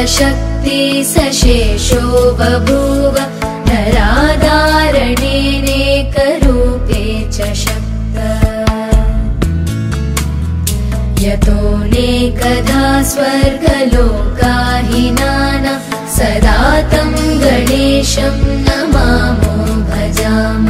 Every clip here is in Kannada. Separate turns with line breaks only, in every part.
शक्ति सशेषो बभूव नराधारणेनेकरूपे च शक्त यतोऽनेकधा स्वर्गलोकाहिनाना सदा तं गणेशं नमामो भजाम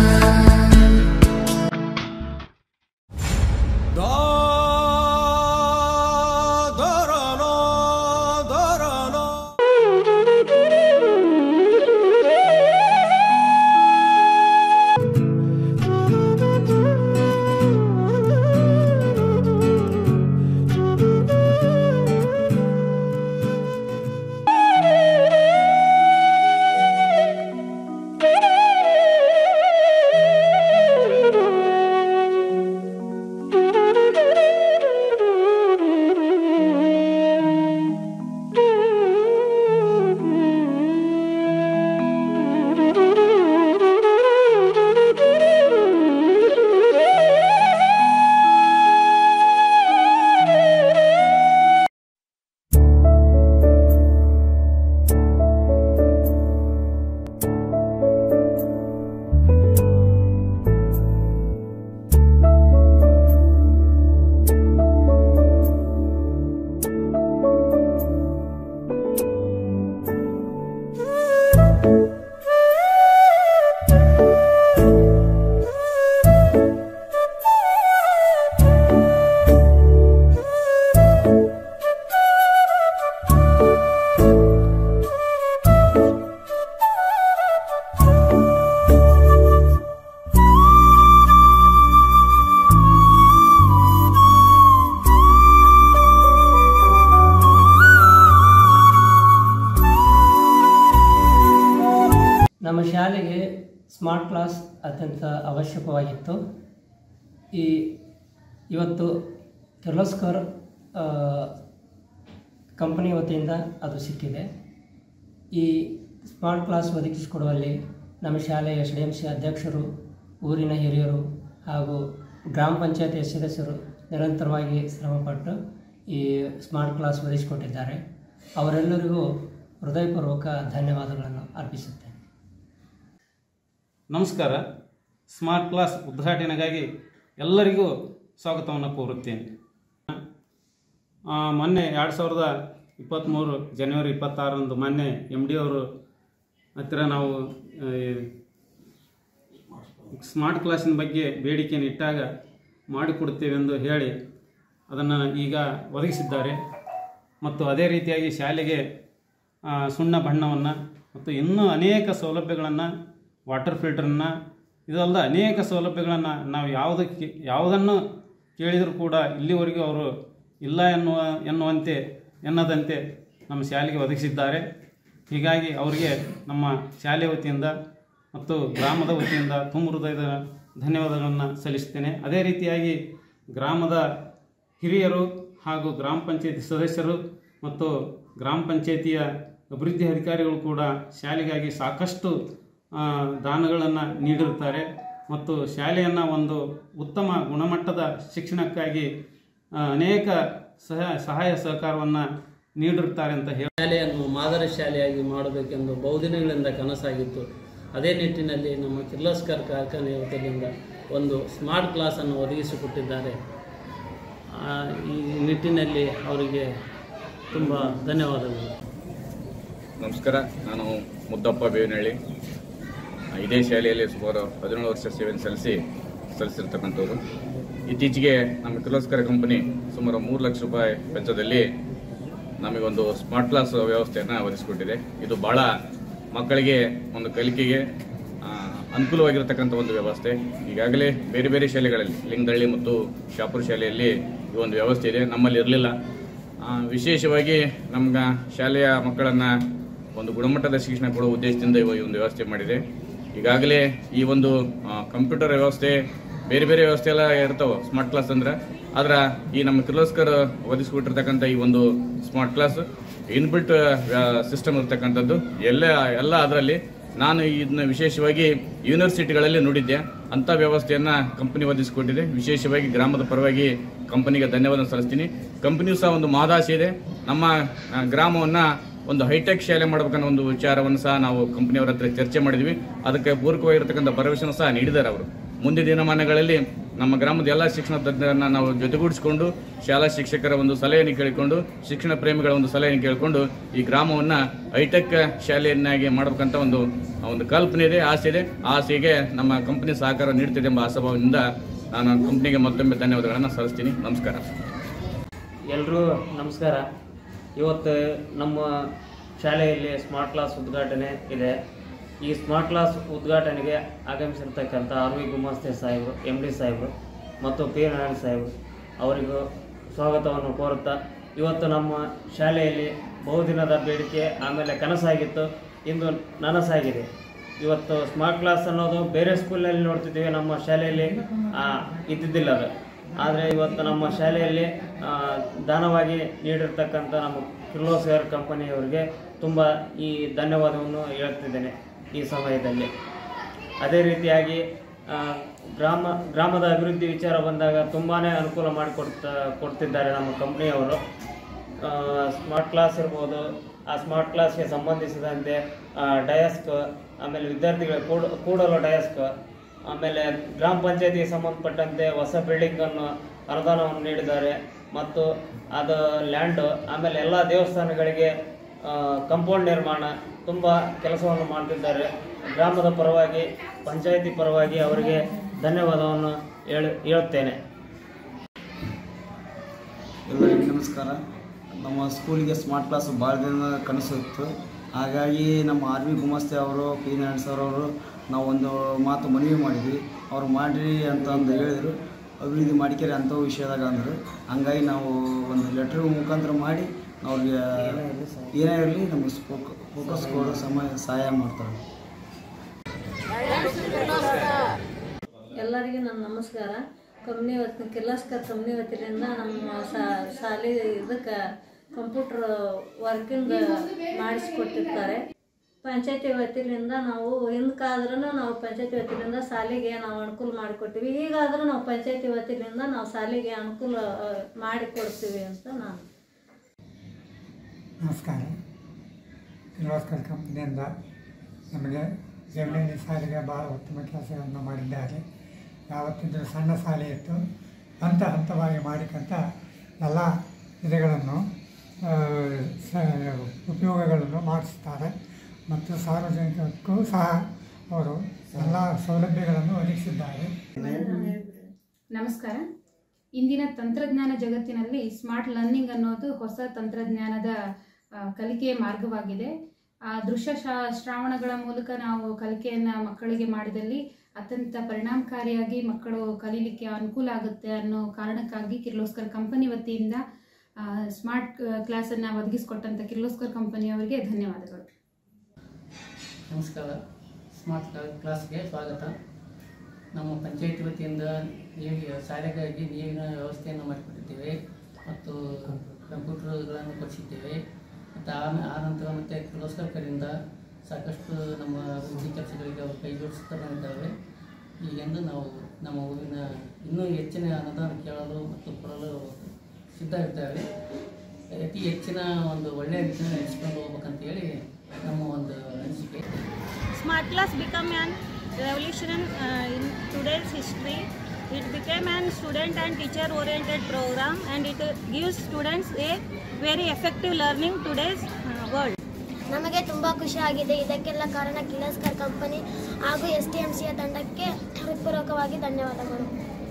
ನಮ್ಮ ಶಾಲೆಗೆ ಸ್ಮಾರ್ಟ್ ಕ್ಲಾಸ್ ಅತ್ಯಂತ ಅವಶ್ಯಕವಾಗಿತ್ತು ಈ ಇವತ್ತು ಕಿರ್ಲೋಸ್ಕರ್ ಕಂಪನಿ ವತಿಯಿಂದ ಅದು ಸಿಕ್ಕಿದೆ ಈ ಸ್ಮಾರ್ಟ್ ಕ್ಲಾಸ್ ಒದಗಿಸಿಕೊಡುವಲ್ಲಿ ನಮ್ಮ ಶಾಲೆಯ ಎಸ್ ಡಿ ಎಮ್ ಸಿ ಅಧ್ಯಕ್ಷರು ಊರಿನ ಹಿರಿಯರು ಹಾಗೂ ಗ್ರಾಮ ಪಂಚಾಯತಿ ಸದಸ್ಯರು ನಿರಂತರವಾಗಿ ಶ್ರಮಪಟ್ಟು ಈ ಸ್ಮಾರ್ಟ್ ಕ್ಲಾಸ್ ಒದಗಿಸಿಕೊಟ್ಟಿದ್ದಾರೆ ಅವರೆಲ್ಲರಿಗೂ ಹೃದಯಪೂರ್ವಕ ಧನ್ಯವಾದಗಳನ್ನು ಅರ್ಪಿಸುತ್ತೇನೆ
ನಮಸ್ಕಾರ ಸ್ಮಾರ್ಟ್ ಕ್ಲಾಸ್ ಉದ್ಘಾಟನೆಗಾಗಿ ಎಲ್ಲರಿಗೂ ಸ್ವಾಗತವನ್ನು ಕೋರುತ್ತೇನೆ ಆ, ಮೊನ್ನೆ ಎರಡು ಸಾವಿರದ ಇಪ್ಪತ್ತ್ಮೂರು ಜನವರಿ ಇಪ್ಪತ್ತಾರರಂದು ಮೊನ್ನೆ ಎಮ್ ಡಿ ಅವರು ಹತ್ತಿರ ನಾವು ಆ, ಈ ಸ್ಮಾರ್ಟ್ ಕ್ಲಾಸಿನ ಬಗ್ಗೆ ಬೇಡಿಕೆಯನ್ನು ಇಟ್ಟಾಗ ಮಾಡಿಕೊಡುತ್ತೇವೆಂದು ಹೇಳಿ ಅದನ್ನು ಈಗ ಒದಗಿಸಿದ್ದಾರೆ ಮತ್ತು ಅದೇ ರೀತಿಯಾಗಿ ಶಾಲೆಗೆ ಆ, ಸುಣ್ಣ ಬಣ್ಣವನ್ನು ಮತ್ತು ಇನ್ನೂ ಅನೇಕ ಸೌಲಭ್ಯಗಳನ್ನು ವಾಟರ್ ಫಿಲ್ಟರನ್ನು ಇದಲ್ಲದೆ ಅನೇಕ ಸೌಲಭ್ಯಗಳನ್ನು ನಾವು ಯಾವುದಕ್ಕೆ ಯಾವುದನ್ನು ಕೇಳಿದರೂ ಕೂಡ ಇಲ್ಲಿವರೆಗೂ ಅವರು ಇಲ್ಲ ಎನ್ನುವ ಎನ್ನುವಂತೆ ಎನ್ನದಂತೆ ನಮ್ಮ ಶಾಲೆಗೆ ಒದಗಿಸಿದ್ದಾರೆ ಹೀಗಾಗಿ ಅವರಿಗೆ ನಮ್ಮ ಶಾಲೆ ವತಿಯಿಂದ ಮತ್ತು ಗ್ರಾಮದ ವತಿಯಿಂದ ತುಂಬ ಹೃದಯದ ಧನ್ಯವಾದಗಳನ್ನು ಸಲ್ಲಿಸ್ತೇನೆ ಅದೇ ರೀತಿಯಾಗಿ ಗ್ರಾಮದ ಹಿರಿಯರು ಹಾಗೂ ಗ್ರಾಮ ಪಂಚಾಯತಿ ಸದಸ್ಯರು ಮತ್ತು ಗ್ರಾಮ ಪಂಚಾಯತಿಯ ಅಭಿವೃದ್ಧಿ ಅಧಿಕಾರಿಗಳು ಕೂಡ ಶಾಲೆಗಾಗಿ ಸಾಕಷ್ಟು ದಾನಗಳನ್ನು ನೀಡಿರುತ್ತಾರೆ ಮತ್ತು ಶಾಲೆಯನ್ನು ಒಂದು ಉತ್ತಮ ಗುಣಮಟ್ಟದ ಶಿಕ್ಷಣಕ್ಕಾಗಿ ಆ, ಅನೇಕ ಸಹ ಸಹಾಯ ಸಹಕಾರವನ್ನು ನೀಡಿರುತ್ತಾರೆ ಅಂತ ಹೇಳಿ
ಶಾಲೆಯನ್ನು ಮಾದರಿ ಶಾಲೆಯಾಗಿ ಮಾಡಬೇಕೆಂದು ಬಹುದಿನಗಳಿಂದ ಕನಸಾಗಿತ್ತು ಅದೇ ನಿಟ್ಟಿನಲ್ಲಿ ನಮ್ಮ ಕಿರ್ಲೋಸ್ಕರ್ ಕಾರ್ಖಾನೆಯ ವತಿಯಿಂದ ಒಂದು ಸ್ಮಾರ್ಟ್ ಕ್ಲಾಸನ್ನು ಒದಗಿಸಿಕೊಟ್ಟಿದ್ದಾರೆ ಆ, ಈ ನಿಟ್ಟಿನಲ್ಲಿ ಅವರಿಗೆ ತುಂಬ ಧನ್ಯವಾದಗಳು
ನಮಸ್ಕಾರ ನಾನು ಮುದ್ದಪ್ಪ ಬೇವಿನಹಳ್ಳಿ ಇದೇ ಶಾಲೆಯಲ್ಲಿ ಸುಮಾರು ಹದಿನೇಳು ವರ್ಷ ಸೇವೆಯನ್ನು ಸಲ್ಲಿಸಿ ಸಲ್ಲಿಸಿರ್ತಕ್ಕಂಥವ್ರು ಇತ್ತೀಚೆಗೆ ನಮ್ಮ ಕಿರ್ಲೋಸ್ಕರ ಕಂಪನಿ ಸುಮಾರು ಮೂರು ಲಕ್ಷ ರೂಪಾಯಿ ವೆಚ್ಚದಲ್ಲಿ ನಮಗೊಂದು ಸ್ಮಾರ್ಟ್ ಕ್ಲಾಸ್ ವ್ಯವಸ್ಥೆಯನ್ನು ಒದಗಿಸಿಕೊಟ್ಟಿದೆ ಇದು ಭಾಳ ಮಕ್ಕಳಿಗೆ ಒಂದು ಕಲಿಕೆಗೆ ಆ, ಅನುಕೂಲವಾಗಿರತಕ್ಕಂಥ ಒಂದು ವ್ಯವಸ್ಥೆ ಈಗಾಗಲೇ ಬೇರೆ ಬೇರೆ ಶಾಲೆಗಳಲ್ಲಿ ಲಿಂಗದಳ್ಳಿ ಮತ್ತು ಶಾಪುರ ಶಾಲೆಯಲ್ಲಿ ಈ ಒಂದು ವ್ಯವಸ್ಥೆ ಇದೆ ನಮ್ಮಲ್ಲಿ ಇರಲಿಲ್ಲ ವಿಶೇಷವಾಗಿ ನಮ್ಗೆ ಶಾಲೆಯ ಮಕ್ಕಳನ್ನು ಒಂದು ಗುಣಮಟ್ಟದ ಶಿಕ್ಷಣ ಕೊಡುವ ಉದ್ದೇಶದಿಂದ ಈ ಒಂದು ವ್ಯವಸ್ಥೆ ಮಾಡಿದೆ ಈಗಾಗಲೇ ಈ ಒಂದು ಆ, ಕಂಪ್ಯೂಟರ್ ವ್ಯವಸ್ಥೆ ಬೇರೆ ಬೇರೆ ವ್ಯವಸ್ಥೆ ಎಲ್ಲ ಇರ್ತಾವೆ ಸ್ಮಾರ್ಟ್ ಕ್ಲಾಸ್ ಅಂದ್ರೆ ಆದ್ರೆ ಈ ನಮ್ಮ ಕಿರ್ಲೋಸ್ಕರ್ ಒದಗಿಸ್ಕೊಟ್ಟಿರ್ತಕ್ಕಂಥ ಈ ಒಂದು ಸ್ಮಾರ್ಟ್ ಕ್ಲಾಸ್ ಇನ್ಬಿಲ್ಟ್ ಸಿಸ್ಟಮ್ ಇರ್ತಕ್ಕಂಥದ್ದು ಎಲ್ಲ ಎಲ್ಲ ಅದರಲ್ಲಿ ನಾನು ಇದನ್ನ ವಿಶೇಷವಾಗಿ ಯೂನಿವರ್ಸಿಟಿಗಳಲ್ಲಿ ನೋಡಿದ್ದೆ ಅಂಥ ವ್ಯವಸ್ಥೆಯನ್ನು ಕಂಪನಿ ಒದಗಿಸಿಕೊಟ್ಟಿದೆ ವಿಶೇಷವಾಗಿ ಗ್ರಾಮದ ಪರವಾಗಿ ಕಂಪನಿಗೆ ಧನ್ಯವಾದ ಸಲ್ಲಿಸ್ತೀನಿ ಕಂಪನಿಯು ಸಹ ಒಂದು ಮಹದಾಸೆ ಇದೆ ನಮ್ಮ ಆ, ಗ್ರಾಮವನ್ನು ಒಂದು ಹೈಟೆಕ್ ಶಾಲೆ ಮಾಡಬೇಕನ್ನೋ ಒಂದು ವಿಚಾರವನ್ನು ಸಹ ನಾವು ಕಂಪನಿಯವರ ಹತ್ರ ಚರ್ಚೆ ಮಾಡಿದ್ವಿ ಅದಕ್ಕೆ ಪೂರಕವಾಗಿರ್ತಕ್ಕಂಥ ಭರವಸೆಯನ್ನು ಸಹ ನೀಡಿದ್ದಾರೆ ಅವರು ಮುಂದಿನ ದಿನಮಾನಗಳಲ್ಲಿ ನಮ್ಮ ಗ್ರಾಮದ ಎಲ್ಲ ಶಿಕ್ಷಣ ತಜ್ಞರನ್ನ ನಾವು ಜೊತೆಗೂಡಿಸಿಕೊಂಡು ಶಾಲಾ ಶಿಕ್ಷಕರ ಒಂದು ಸಲಹೆಯನ್ನು ಕೇಳಿಕೊಂಡು ಶಿಕ್ಷಣ ಪ್ರೇಮಿಗಳ ಒಂದು ಸಲಹೆಯನ್ನು ಕೇಳಿಕೊಂಡು ಈ ಗ್ರಾಮವನ್ನು ಹೈಟೆಕ್ ಶಾಲೆಯನ್ನಾಗಿ ಮಾಡಬೇಕಂತ ಒಂದು ಒಂದು ಕಲ್ಪನೆ ಇದೆ ಆಸೆ ಇದೆ ಆಸೆಗೆ ನಮ್ಮ ಕಂಪನಿ ಸಹಕಾರ ನೀಡ್ತಿದೆ ಎಂಬ ಆಶಾಭಾವದಿಂದ ನಾನು ಕಂಪನಿಗೆ ಮತ್ತೊಮ್ಮೆ ಧನ್ಯವಾದಗಳನ್ನು ಸಲ್ಲಿಸ್ತೀನಿ ನಮಸ್ಕಾರ
ಎಲ್ಲರೂ ನಮಸ್ಕಾರ ಇವತ್ತು ನಮ್ಮ ಶಾಲೆಯಲ್ಲಿ ಸ್ಮಾರ್ಟ್ ಕ್ಲಾಸ್ ಉದ್ಘಾಟನೆ ಇದೆ ಈ ಸ್ಮಾರ್ಟ್ ಕ್ಲಾಸ್ ಉದ್ಘಾಟನೆಗೆ ಆಗಮಿಸಿರ್ತಕ್ಕಂಥ ಆರ್ ವಿ ಗುಮಾಸ್ತೆ ಸಾಹೇಬರು ಎಮ್ ಡಿ ಸಾಹೇಬರು ಮತ್ತು ಪಿ ನಾರಾಯಣ ಸಾಹೇಬರು ಅವರಿಗೂ ಸ್ವಾಗತವನ್ನು ಕೋರುತ್ತಾ ಇವತ್ತು ನಮ್ಮ ಶಾಲೆಯಲ್ಲಿ ಬಹುದಿನದ ಬೇಡಿಕೆ ಆಮೇಲೆ ಕನಸಾಗಿತ್ತು ಇಂದು ನನಸಾಗಿದೆ ಇವತ್ತು ಸ್ಮಾರ್ಟ್ ಕ್ಲಾಸ್ ಅನ್ನೋದು ಬೇರೆ ಸ್ಕೂಲಲ್ಲಿ ನೋಡ್ತಿದ್ದೀವಿ ನಮ್ಮ ಶಾಲೆಯಲ್ಲಿ ಆ, ಇದ್ದಿದ್ದಿಲ್ಲ ಅದು ಆದರೆ ಇವತ್ತು ನಮ್ಮ ಶಾಲೆಯಲ್ಲಿ ಆ, ದಾನವಾಗಿ ನೀಡಿರ್ತಕ್ಕಂಥ ನಮ್ಮ ಕಿರ್ಲೋಸ್ಗರ್ ಕಂಪನಿಯವರಿಗೆ ತುಂಬ ಈ ಧನ್ಯವಾದವನ್ನು ಹೇಳ್ತಿದ್ದೇನೆ ಈ ಸಮಯದಲ್ಲಿ ಅದೇ ರೀತಿಯಾಗಿ ಆ, ಗ್ರಾಮ ಗ್ರಾಮದ ಅಭಿವೃದ್ಧಿ ವಿಚಾರ ಬಂದಾಗ ತುಂಬಾ ಅನುಕೂಲ ಮಾಡಿಕೊಡ್ತಾ ಕೊಡ್ತಿದ್ದಾರೆ ನಮ್ಮ ಕಂಪ್ನಿಯವರು ಸ್ಮಾರ್ಟ್ ಕ್ಲಾಸ್ ಇರ್ಬೋದು ಆ ಸ್ಮಾರ್ಟ್ ಕ್ಲಾಸ್ಗೆ ಸಂಬಂಧಿಸಿದಂತೆ ಡಯಸ್ಕ್ ಆಮೇಲೆ ವಿದ್ಯಾರ್ಥಿಗಳ ಕೂಡ ಕೂಡಲು ಡಯಸ್ಕ್ ಆಮೇಲೆ ಗ್ರಾಮ ಪಂಚಾಯತಿಗೆ ಸಂಬಂಧಪಟ್ಟಂತೆ ಹೊಸ ಬಿಲ್ಡಿಂಗನ್ನು ಅನುದಾನವನ್ನು ನೀಡಿದ್ದಾರೆ ಮತ್ತು ಅದು ಲ್ಯಾಂಡು ಆಮೇಲೆ ಎಲ್ಲ ದೇವಸ್ಥಾನಗಳಿಗೆ ಕಂಪೌಂಡ್ ನಿರ್ಮಾಣ ತುಂಬ ಕೆಲಸವನ್ನು ಮಾಡ್ತಿದ್ದಾರೆ ಗ್ರಾಮದ ಪರವಾಗಿ ಪಂಚಾಯತಿ ಪರವಾಗಿ ಅವರಿಗೆ ಧನ್ಯವಾದವನ್ನು ಹೇಳಿ ಹೇಳುತ್ತೇನೆ
ಎಲ್ಲರಿಗೂ ನಮಸ್ಕಾರ ನಮ್ಮ ಸ್ಕೂಲಿಗೆ ಸ್ಮಾರ್ಟ್ ಕ್ಲಾಸ್ ಭಾಳ ದಿನ ಕನಸು ಇತ್ತು ಹಾಗಾಗಿ ನಮ್ಮ ಆರ್ ವಿ ಗುಮಸ್ತೆ ಅವರು ಪಿ ನಾರಾಯಣ ಸರ್ ಅವರು ನಾವು ಒಂದು ಮಾತು ಮನವಿ ಮಾಡಿದ್ವಿ ಅವ್ರು ಮಾಡಿರಿ ಅಂತ ಅಂದು ಹೇಳಿದರು ಅಭಿವೃದ್ಧಿ ಮಾಡಿಕೆರಿ ಅಂಥ ವಿಷಯದಾಗ ಅಂದರು ಹಂಗಾಗಿ ನಾವು ಒಂದು ಲೆಟ್ರ್ ಮುಖಾಂತರ ಮಾಡಿ ಅವ್ರಿಗೆ ಏನೇ ಇರಲಿ ನಮಗೆ ಫೋಕಸ್ ಕೊಡೋ ಸಮಯ ಸಹಾಯ ಮಾಡ್ತಾರೆ
ಎಲ್ಲರಿಗೂ ನನ್ನ ನಮಸ್ಕಾರ ಕಂಪ್ನಿ ವತಿ ಕಿರ್ಲಸ್ಕರ್ ಕಂಪ್ನಿ ವತಿಯಿಂದ ನಮ್ಮ ಶಾ- ಶಾಲೆ ಇದಕ್ಕೆ ಕಂಪ್ಯೂಟರ್ ವರ್ಕಿಂಗ್ ಮಾಡಿಸ್ಕೊಟ್ಟಿರ್ತಾರೆ ಪಂಚಾಯತಿ ವತಿಯಿಂದ ನಾವು ಹಿಂದಕ್ಕಾದ್ರೂ ನಾವು ಪಂಚಾಯತಿ ವತಿಯಿಂದ ಶಾಲೆಗೆ ನಾವು ಅನುಕೂಲ ಮಾಡಿಕೊಡ್ತೀವಿ ಈಗಾದರೂ ನಾವು ಪಂಚಾಯತಿ ವತಿಯಿಂದ ನಾವು ಶಾಲೆಗೆ ಅನುಕೂಲ ಆ, ಮಾಡಿಕೊಡ್ತೀವಿ ಅಂತ ನಾನು
ನಮಸ್ಕಾರ ಕಿರ್ಲೋಸ್ಕರ್ ಕಂಪ್ನಿಯಿಂದ ನಮಗೆ ಜಮೀನಿನ ಶಾಲೆಗೆ ಭಾಳ ಉತ್ತಮ ಕೆಲಸಗಳನ್ನು ಮಾಡಿದ್ದಾರೆ ಯಾವತ್ತಿದ್ರೂ ಸಣ್ಣ ಶಾಲೆ ಇತ್ತು ಹಂತ ಹಂತವಾಗಿ ಮಾಡಿಕೊಂತ ಎಲ್ಲ ವಿಧಗಳನ್ನು ಆ, ಸ- ಉಪಯೋಗಗಳನ್ನು ಮಾಡಿಸ್ತಾರೆ ಮತ್ತು ಸಾರ್ವಜನಿಕಕ್ಕೂ ಸಹ ಅವರು ಎಲ್ಲ ಸೌಲಭ್ಯಗಳನ್ನು ಒದಗಿಸಿದ್ದಾರೆ
ನಮಸ್ಕಾರ ಇಂದಿನ ತಂತ್ರಜ್ಞಾನ ಜಗತ್ತಿನಲ್ಲಿ ಸ್ಮಾರ್ಟ್ ಲರ್ನಿಂಗ್ ಅನ್ನೋದು ಹೊಸ ತಂತ್ರಜ್ಞಾನದ ಆ, ಕಲಿಕೆಯ ಮಾರ್ಗವಾಗಿದೆ ಆ ದೃಶ್ಯ ಶಾ- ಶ್ರಾವಣಗಳ ಮೂಲಕ ನಾವು ಕಲಿಕೆಯನ್ನು ಮಕ್ಕಳಿಗೆ ಮಾಡಿದಲ್ಲಿ ಅತ್ಯಂತ ಪರಿಣಾಮಕಾರಿಯಾಗಿ ಮಕ್ಕಳು ಕಲೀಲಿಕ್ಕೆ ಅನುಕೂಲ ಆಗುತ್ತೆ ಅನ್ನೋ ಕಾರಣಕ್ಕಾಗಿ ಕಿರ್ಲೋಸ್ಕರ್ ಕಂಪನಿ ವತಿಯಿಂದ ಆ, ಸ್ಮಾರ್ಟ್ ಕ್ಲಾಸನ್ನು ಒದಗಿಸಿಕೊಟ್ಟಂಥ ಕಿರ್ಲೋಸ್ಕರ್ ಕಂಪನಿಯವರಿಗೆ ಧನ್ಯವಾದಗಳು
ನಮಸ್ಕಾರ ಸ್ಮಾರ್ಟ್ ಕ್ಲಾ- ಕ್ಲಾಸ್ಗೆ ಸ್ವಾಗತ ನಮ್ಮ ಪಂಚಾಯತಿ ವತಿಯಿಂದ ನೀರಿಗೆ ಶಾಲೆಗಾಗಿ ನೀರಿನ ವ್ಯವಸ್ಥೆಯನ್ನು ಮಾಡಿಕೊಟ್ಟಿದ್ದೇವೆ ಮತ್ತು ಕಂಪ್ಯೂಟರ್ಗಳನ್ನು ಕೊಡಿಸಿದ್ದೇವೆ ಮತ್ತು ಆಮೇಲೆ ಆ ನಂತರ ಮತ್ತು ಕಿರ್ಲೋಸ್ಕರ್ ಕಡೆಯಿಂದ ಸಾಕಷ್ಟು ನಮ್ಮ ಅಭಿವೃದ್ಧಿ ಕೆಲಸಗಳಿಗೆ ಅವರು ಕೈ ಜೋಡಿಸ್ತಾ ಬಂದಿದ್ದಾವೆ ಈಗೆಂದು ನಾವು ನಮ್ಮ ಊರಿನ ಇನ್ನೂ ಹೆಚ್ಚಿನ ಅನುದಾನ ಕೇಳಲು ಮತ್ತು ಕೊಡಲು ಸಿದ್ಧ ಇರ್ತೇವೆ ಅತಿ ಹೆಚ್ಚಿನ ಒಂದು ಒಳ್ಳೆಯ ರೀತಿಯಲ್ಲಿ ನಡೆಸ್ಕೊಂಡು ಹೋಗ್ಬೇಕಂತೇಳಿ ನಮ್ಮ ಒಂದು ಅನಿಸಿಕೆ
Smart class became an revolution uh, in today's history. It became an student and teacher oriented program and it uh, gives students a very effective learning today's uh, world.
ನಮಗೆ ತುಂಬ ಖುಷಿಯಾಗಿದೆ ಇದಕ್ಕೆಲ್ಲ ಕಾರಣ ಕಿಲಸ್ಕರ್ ಕಂಪನಿ ಹಾಗೂ ಎಸ್ ಟಿ ಎಂ ಸಿಯ ತಂಡಕ್ಕೆ ಹೃತ್ಪೂರ್ವಕವಾಗಿ ಧನ್ಯವಾದಗಳು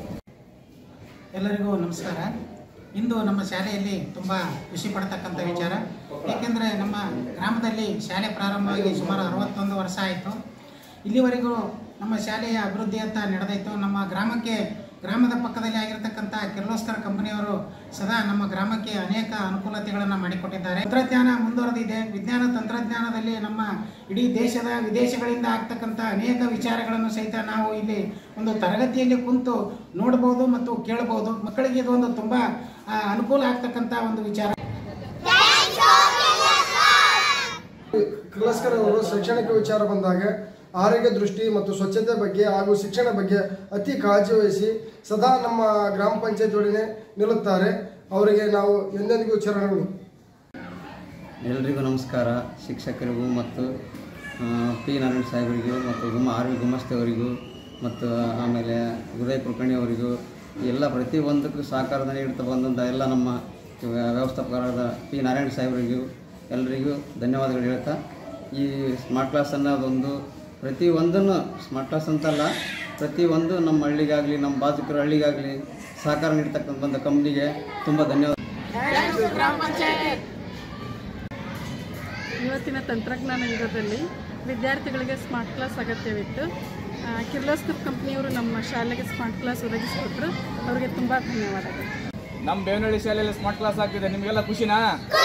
ಎಲ್ಲರಿಗೂ ನಮಸ್ಕಾರ ಇಂದು ನಮ್ಮ ಶಾಲೆಯಲ್ಲಿ ತುಂಬ ಖುಷಿ ಪಡ್ತಕ್ಕಂಥ ವಿಚಾರ ಏಕೆಂದರೆ ನಮ್ಮ ಗ್ರಾಮದಲ್ಲಿ ಶಾಲೆ ಪ್ರಾರಂಭವಾಗಿ ಸುಮಾರು ಅರವತ್ತೊಂದು ವರ್ಷ ಆಯಿತು ಇಲ್ಲಿವರೆಗೂ ನಮ್ಮ ಶಾಲೆಯ ಅಭಿವೃದ್ಧಿ ಅಂತ ನಡೆದಾಯಿತು ನಮ್ಮ ಗ್ರಾಮಕ್ಕೆ ಗ್ರಾಮದ ಪಕ್ಕದಲ್ಲಿ ಆಗಿರತಕ್ಕಂಥ ಕಿರ್ಲೋಸ್ಕರ್ ಕಂಪನಿಯವರು ಸದಾ ನಮ್ಮ ಗ್ರಾಮಕ್ಕೆ ಅನೇಕ ಅನುಕೂಲತೆಗಳನ್ನು ಮಾಡಿಕೊಟ್ಟಿದ್ದಾರೆ ತಂತ್ರಜ್ಞಾನ ಮುಂದುವರೆದಿದೆ ವಿಜ್ಞಾನ ತಂತ್ರಜ್ಞಾನದಲ್ಲಿ ನಮ್ಮ ಇಡೀ ದೇಶದ ವಿದೇಶಗಳಿಂದ ಆಗ್ತಕ್ಕಂಥ ಅನೇಕ ವಿಚಾರಗಳನ್ನು ಸಹಿತ ನಾವು ಇಲ್ಲಿ ಒಂದು ತರಗತಿಯಲ್ಲಿ ಕುಂತು ನೋಡ್ಬೋದು ಮತ್ತು ಕೇಳ್ಬೋದು ಮಕ್ಕಳಿಗೆ ಇದು ಒಂದು ತುಂಬ ಆ, ಅನುಕೂಲ ಆಗ್ತಕ್ಕಂಥ ಒಂದು ವಿಚಾರ
ಕಿರ್ಲಸ್ಕರ್ ಅವರು ಶೈಕ್ಷಣಿಕ ವಿಚಾರ ಬಂದಾಗ ಆರೋಗ್ಯ ದೃಷ್ಟಿ ಮತ್ತು ಸ್ವಚ್ಛತೆ ಬಗ್ಗೆ ಹಾಗೂ ಶಿಕ್ಷಣ ಬಗ್ಗೆ ಅತಿ ಕಾಳಜಿ ವಹಿಸಿ ಸದಾ ನಮ್ಮ ಗ್ರಾಮ ಪಂಚಾಯತ್ ಒಡನೆ ನಿಲ್ಲುತ್ತಾರೆ ಅವರಿಗೆ ನಾವು ಎಂದೆಂದಿಗೂ ಚರಣಗಳು
ಎಲ್ರಿಗೂ ನಮಸ್ಕಾರ ಶಿಕ್ಷಕರಿಗೂ ಮತ್ತು ಆ, ಪಿ ನಾರಾಯಣ ಸಾಹೇಬರಿಗೂ ಮತ್ತು ಗುಮ್ಮ ಆರ್ ವಿ ಗುಮ್ಮಸ್ತವರಿಗೂ ಮತ್ತು ಆಮೇಲೆ ಉದಯ್ ಕುಲಕರ್ಣಿ ಅವರಿಗೂ ಎಲ್ಲ ಪ್ರತಿಯೊಂದಕ್ಕೂ ಸಹಕಾರದ ನೀಡುತ್ತಾ ಬಂದಂಥ ಎಲ್ಲ ನಮ್ಮ ವ್ಯ- ವ್ಯವಸ್ಥಾಪಕರಾದ ಪಿ ನಾರಾಯಣ ಸಾಹೇಬರಿಗೂ ಎಲ್ಲರಿಗೂ ಧನ್ಯವಾದಗಳು ಹೇಳ್ತಾ ಈ ಸ್ಮಾರ್ಟ್ ಕ್ಲಾಸ್ ಅನ್ನೋದೊಂದು ಪ್ರತಿಯೊಂದನ್ನು ಸ್ಮಾರ್ಟ್ ಕ್ಲಾಸ್ ಅಂತಲ್ಲ ಪ್ರತಿಯೊಂದು ನಮ್ಮ ಹಳ್ಳಿಗಾಗಲಿ ನಮ್ಮ ಬಾಜುಕರ ಹಳ್ಳಿಗಾಗಲಿ ಸಹಕಾರ ನೀಡ್ತಕ್ಕಂಥ ಬಂದ ಕಂಪ್ನಿಗೆ ತುಂಬ ಧನ್ಯವಾದ
ಇವತ್ತಿನ ತಂತ್ರಜ್ಞಾನ ಯುಗದಲ್ಲಿ ವಿದ್ಯಾರ್ಥಿಗಳಿಗೆ ಸ್ಮಾರ್ಟ್ ಕ್ಲಾಸ್ ಅಗತ್ಯವಿತ್ತು ಆ, ಕಿರ್ಲೋಸ್ಕರ್ ಕಂಪ್ನಿಯವರು ನಮ್ಮ ಶಾಲೆಗೆ ಸ್ಮಾರ್ಟ್ ಕ್ಲಾಸ್ ಒದಗಿಸಿಕೊಟ್ರು ಅವರಿಗೆ ತುಂಬ ಧನ್ಯವಾದಗಳು
ನಮ್ಮ ಬೇವನಹಳ್ಳಿ ಶಾಲೆಯಲ್ಲಿ ಸ್ಮಾರ್ಟ್ ಕ್ಲಾಸ್ ಆಗ್ತಿದೆ ನಿಮಗೆಲ್ಲ ಖುಷಿನಾ